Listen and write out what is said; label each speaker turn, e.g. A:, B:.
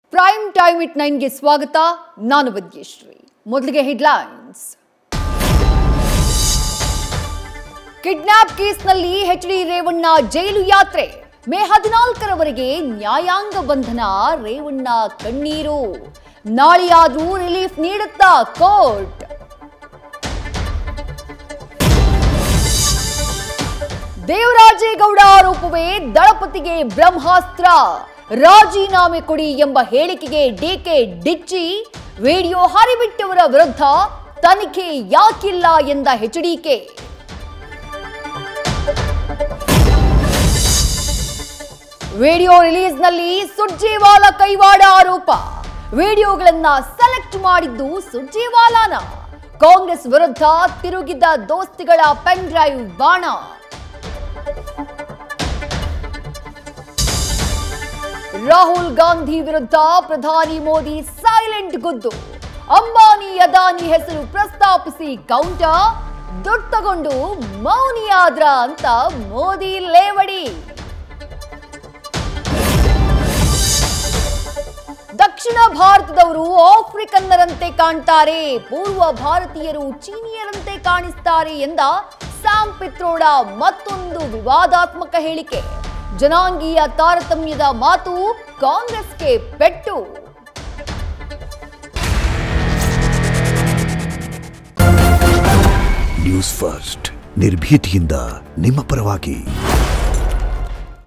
A: prime time it ನೈನ್ಗೆ ಸ್ವಾಗತ ನಾನು ವಿದ್ಯಶ್ರೀ ಮೊದಲಿಗೆ ಹೆಡ್ಲೈನ್ಸ್ ಕಿಡ್ನಾಪ್ ಕೇಸ್ನಲ್ಲಿ ಎಚ್ ಡಿ ರೇವಣ್ಣ ಜೈಲು ಯಾತ್ರೆ ಮೇ ಹದಿನಾಲ್ಕರವರೆಗೆ ನ್ಯಾಯಾಂಗ ಬಂಧನ ರೇವಣ್ಣ ಕಣ್ಣೀರು ನಾಳೆಯಾದ್ರೂ ರಿಲೀಫ್ ನೀಡುತ್ತಾ ಕೋರ್ಟ್ ದೇವರಾಜೇಗೌಡ ಆರೋಪವೇ ದಳಪತಿಗೆ ಬ್ರಹ್ಮಾಸ್ತ್ರ ರಾಜೀನಾಮೆ ಕೊಡಿ ಎಂಬ ಹೇಳಿಕೆಗೆ ಡಿಕೆ ಡಿಚ್ಚಿ ವಿಡಿಯೋ ಹರಿಬಿಟ್ಟವರ ವಿರುದ್ಧ ತನಿಖೆ ಯಾಕಿಲ್ಲ ಎಂದ ಎಚ್ಡಿಕೆ ವಿಡಿಯೋ ರಿಲೀಸ್ನಲ್ಲಿ ಸುರ್ಜೇವಾಲ ಕೈವಾಡ ಆರೋಪ ವಿಡಿಯೋಗಳನ್ನ ಸೆಲೆಕ್ಟ್ ಮಾಡಿದ್ದು ಸುರ್ಜೇವಾಲಾನ ಕಾಂಗ್ರೆಸ್ ವಿರುದ್ಧ ತಿರುಗಿದ ದೋಸ್ತಿಗಳ ಪೆನ್ ಡ್ರೈವ್ ಬಾಣ ರಾಹುಲ್ ಗಾಂಧಿ ವಿರುದ್ಧ ಪ್ರಧಾನಿ ಮೋದಿ ಸೈಲೆಂಟ್ ಗುದ್ದು ಅಂಬಾನಿ ಅದಾನಿ ಹೆಸರು ಪ್ರಸ್ತಾಪಿಸಿ ಕೌಂಟರ್ ದುಡ್ಡು ತಗೊಂಡು ಮೌನಿಯಾದ್ರ ಅಂತ ಮೋದಿ ಲೇವಡಿ ದಕ್ಷಿಣ ಭಾರತದವರು ಆಫ್ರಿಕನ್ನರಂತೆ ಕಾಣ್ತಾರೆ ಪೂರ್ವ ಭಾರತೀಯರು ಚೀನಿಯರಂತೆ ಕಾಣಿಸ್ತಾರೆ ಎಂದ ಸ್ಯಾಮ್ ಪಿತ್ರೋಡ ಮತ್ತೊಂದು ವಿವಾದಾತ್ಮಕ ಹೇಳಿಕೆ ಜನಾಂಗೀಯ ತಾರತಮ್ಯದ ಮಾತು ಕಾಂಗ್ರೆಸ್ಗೆ ಪೆಟ್ಟು
B: ನ್ಯೂಸ್ ಫಸ್ಟ್ ನಿರ್ಭೀತಿಯಿಂದ ನಿಮ್ಮ ಪರವಾಗಿ